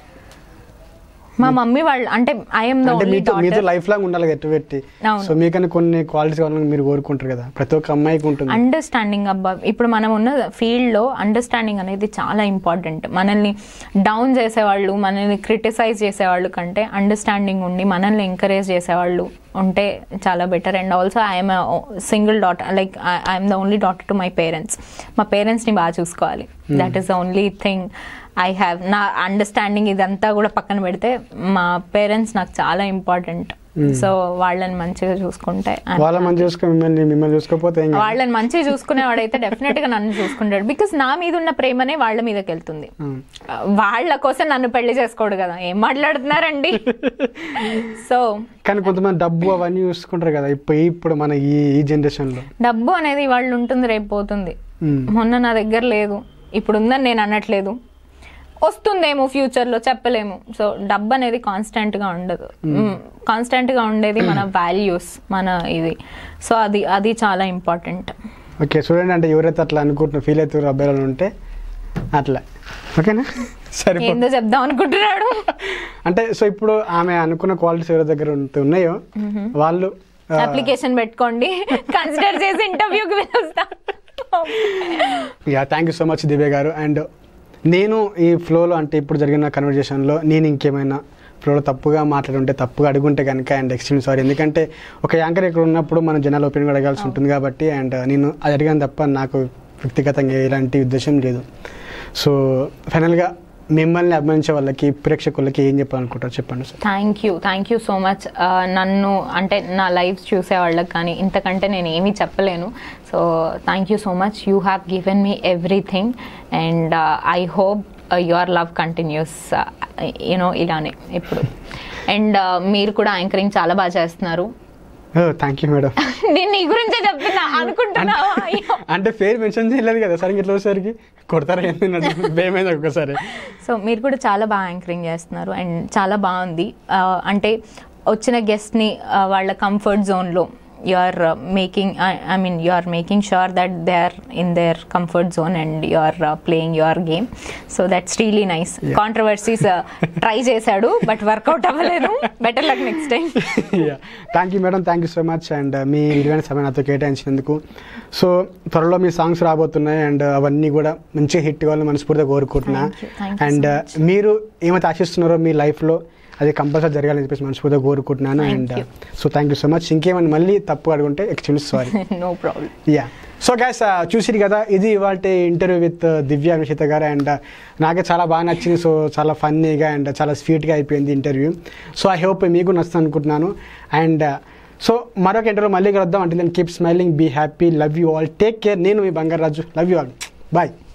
మా మమ్మీ వాళ్ళు అంటే ఐఎమ్ ద అంటే ఓన్లీ మీతో మీతో డాటర్ లైఫ్ లాంగ్ ఉండాలి ఎట్టు పెట్టి అవును. సో మీకన్నా కొన్ని క్వాలిటీస్ కావాలని మీరు కోరుకుంటారు కదా ప్రతి ఒక్క అమ్మాయికి ఉంటుంది అండర్స్టాండింగ్ అబ్బా ఇప్పుడు మనం ఉన్న ఫీల్డ్లో అండర్స్టాండింగ్ అనేది చాలా ఇంపార్టెంట్ మనల్ని డౌన్ చేసేవాళ్ళు మనల్ని క్రిటిసైజ్ చేసేవాళ్ళు కంటే అండర్స్టాండింగ్ ఉండి మనల్ని ఎంకరేజ్ చేసేవాళ్ళు ఉంటే చాలా better and also I'm single daughter like I'm the only daughter to my parents మా పేరెంట్స్ని బాగా చూసుకోవాలి that is the only thing I have నా అండర్స్టాండింగ్ ఇదంతా కూడా పక్కన పెడితే మా పేరెంట్స్ నాకు చాలా ఇంపార్టెంట్ సో వాళ్ళని మంచిగా చూసుకుంటే I'm వాళ్ళ మంచి చూసుకో మిమ్మల్ని మిమ్మల్ని చూసుకోకపోతే ఏం కాదు. వాళ్ళని మంచిగా చూసుకునేవాడైతే డెఫినెట్ గా నన్ను చూసుకుంటాడు బికాస్ నా మీద ఉన్న ప్రేమనే వాళ్ళ మీదకి వెళ్తుంది మ్మ్. వాళ్ళ కోసం నన్ను పెళ్లి చేసుకోడు కదా ఏం మాట్లాడుతున్నారండి సో కానీ కొంతమంది డబ్బు అవన్నీ చూసుకుంటారు కదా ఇప్పుడు ఇప్పుడు మన ఈ ఈ జనరేషన్లో డబ్బు అనేది వాళ్ళు ఉంటుంది రేపు పోతుంది మొన్న నా దగ్గర లేదు ఇప్పుడు ఉందని నేను అనట్లేదు వస్తుందేమో ఫ్యూచర్లో చెప్పలేము సో డబ్బు అనేది కాన్స్టెంట్గా ఉండదు కాన్స్టెంట్గా ఉండేది మన వాల్యూస్ మన ఇది సో అది అది చాలా ఇంపార్టెంట్ ఓకే చూడండి అంటే ఎవరైతే అట్లా అనుకుంటున్న ఫీల్ అవుతారు అబ్బాయిలు ఉంటే అట్లా ఓకేనా సరే ఏందో చెప్దాం అనుకుంటున్నాడు అంటే సో ఇప్పుడు ఆమె అనుకున్న క్వాలిటీస్ ఎవరి దగ్గర ఉంటే ఉన్నాయో వాళ్ళు ఆ, అప్లికేషన్ పెట్టుకోండి కన్సిడర్ చేసి ఇంటర్వ్యూకి పిలుస్తా ya thank you so much Divya garu and నేను ఈ ఫ్లోలో అంటే ఇప్పుడు జరిగిన కన్వర్జేషన్లో నేను ఇంకేమైనా ఫ్లోలో తప్పుగా మాట్లాడుంటే తప్పుగా అడుగుంటే కనుక అండ్ ఎక్స్ట్రీమ్ సారీ ఎందుకంటే ఒక యాంకర్ ఇక్కడ ఉన్నప్పుడు మన జనాల ఒపీనియన్ అడగాల్సి ఉంటుంది కాబట్టి అండ్ నేను అది అడిగాను తప్ప నాకు వ్యక్తిగతంగా ఎలాంటి ఉద్దేశం లేదు సో ఫైనల్గా మిమ్మల్ని అభిమానించే వాళ్ళకి ప్రేక్షకులకి ఏం చెప్పాలనుకుంటారు చెప్పండి sir thank you thank you so much నన్ను అంటే నా లైఫ్ చూసే వాళ్ళకి కానీ ఇంతకంటే నేను ఏమీ చెప్పలేను so thank you so much you have given me everything and I hope your love continues you know ఇలానే ఇప్పుడు అండ్ మీరు కూడా యాంకరింగ్ చాలా బాగా చేస్తున్నారు థ్యాంక్ యూ మేడం నేను నీ గురించే చెప్తున్నా అనుకుంటున్నావా అయ్యో అంటే పేరు మెన్షన్ చేయలేదు కదా సరే ఇట్లా వచ్చేసరికి కొడతారా ఏంటి భయమైంది ఒక్కసారి సో మీరు కూడా చాలా బాగా యాంకరింగ్ చేస్తున్నారు అండ్ చాలా బాగుంది ఆ, అంటే వచ్చిన గెస్ట్ని వాళ్ళ కంఫర్ట్ జోన్లో you are making I mean you are making sure that they are in their comfort zone and you are playing your game so that's really nice controversies try చేశాడు but work out అవ్వలేదు better luck next time thank you madam thank you so much and మీ విలువైన సమయం నాతో కేటాయించినందుకు so త్వరలో మీ songs రాబోతున్నాయి and అవన్నీ కూడా మంచి హిట్ కావాలని మనస్ఫూర్తిగా కోరుకుంటున్నా Thank you. Thank you so and much. మీరు ఏమైతే ఆశిస్తున్నారో మీ లైఫ్లో అది కంపల్సరీ జరగాలని చెప్పేసి మనస్ఫూర్తిగా కోరుకుంటున్నాను Thank and you. So thank you so much ఇంకేమైనా మళ్ళీ తప్పు అడుగుంటే ఎక్స్ట్రీమ్లీ sorry no problem ya so guys చూసిరు కదా ఇది ఇవాళ ఇంటర్వ్యూ విత్ దివ్య నిషిత గారు అండ్ నాకే చాలా బాగా నచ్చింది సో చాలా ఫన్నీగా అండ్ చాలా స్వీట్గా అయిపోయింది ఇంటర్వ్యూ సో ఐ హోప్ మీకు నచ్చుతుంది అనుకుంటున్నాను అండ్ సో మరొక ఇంటర్వ్యూ మళ్ళీ కలుద్దాం అంటే నేను keep smiling be happy love you all take care నేను మీ Bangaraju love you all bye